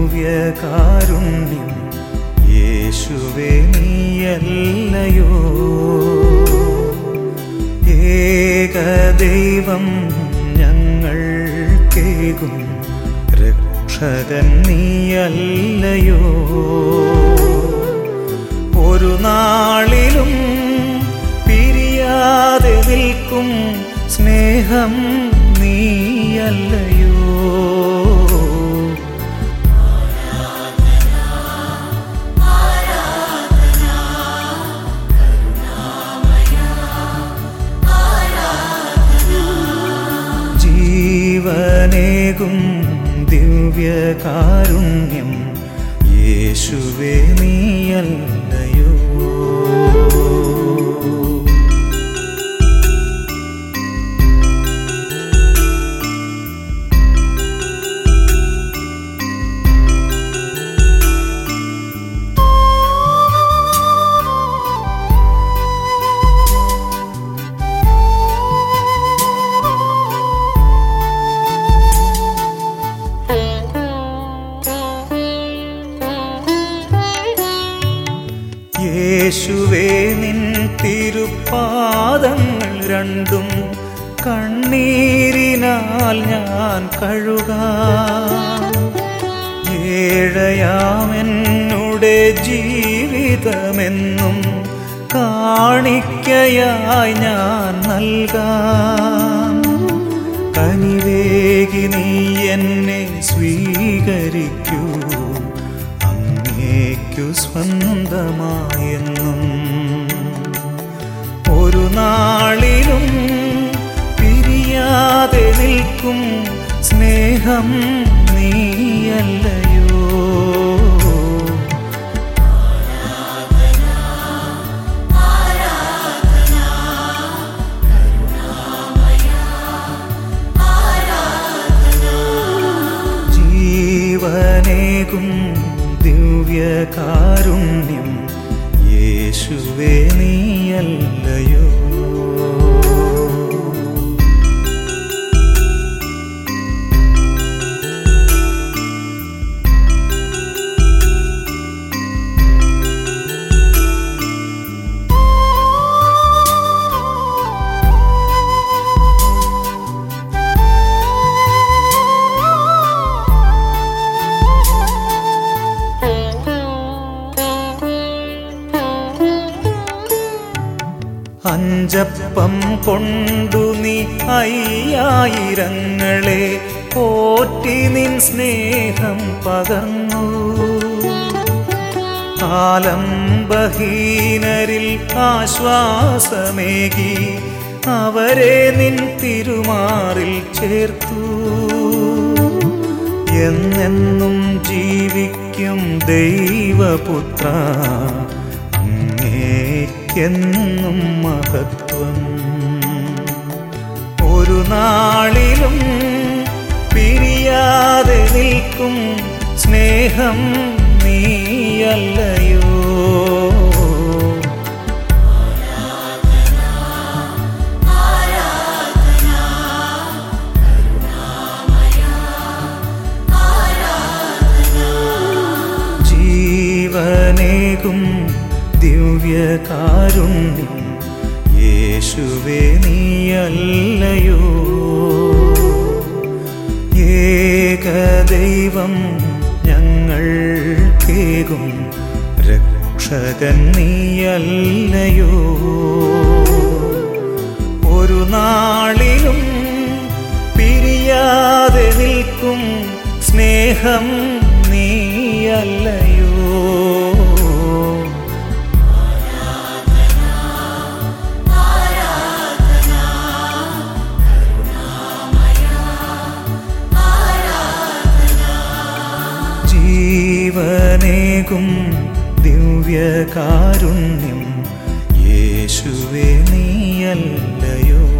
ദിവ്യകാരുണ്യം യേശുവേ നീയല്ലയോ ഏകദൈവം ഞങ്ങൾ കേകും രക്ഷകൻ നീയല്ലയോ ഒരു നാളിലും പിരിയാതെ നിൽക്കും സ്നേഹം നീയല്ലയോ ജീവനേകും ദിവ്യകാരുണ്യം യേശുവേ നീയല്ലയോ യേശുവേ നിൻ തിരുപ്പാദങ്ങൾ രണ്ടും കണ്ണീരിനാൽ ഞാൻ കഴുകാം ഏഴയാമെന്നുടെ ജീവിതമെന്നും കാണിക്കയായി ഞാൻ നൽകാം കനിവേകി നീ എന്നെ സ്വീകരിക്കൂ അങ്ങേക്കു സ്വന്തമായെന്നും ഒരു നാളിലും പിരിയാതെ നിൽക്കും സ്നേഹം നീയല്ലയോ ജീവനേകും ദിവ്യകാരുണ്യം യേശുവേ നീയല്ലയോ അഞ്ചപ്പം കൊണ്ടു നീ അയ്യായിരങ്ങളെ പോറ്റി നിൻ സ്നേഹം പകർന്നു ആലംബഹീനരിൽ ആശ്വാസമേകി അവരെ നിൻ തിരുമാറിൽ ചേർത്തു എന്നെന്നും ജീവിക്കും ദൈവപുത്ര അങ്ങേക്കെന്നും മഹത്വം ഒരു നാളിലും പിരിയാതെ നിൽക്കും സ്നേഹം നീയല്ലയോ ജീവനേകും ദിവ്യകാരുണ്യം യേശുവേ നീയല്ലയോ ഏകദൈവം ഞങ്ങൾ കേകും രക്ഷകൻ നീയല്ലയോ ഒരു നാളിലും പിരിയാതെ നിൽക്കും സ്നേഹം നീയല്ലയോ ജീവനേകും ദിവ്യകാരുണ്യം യേശുവേ നീയല്ലയോ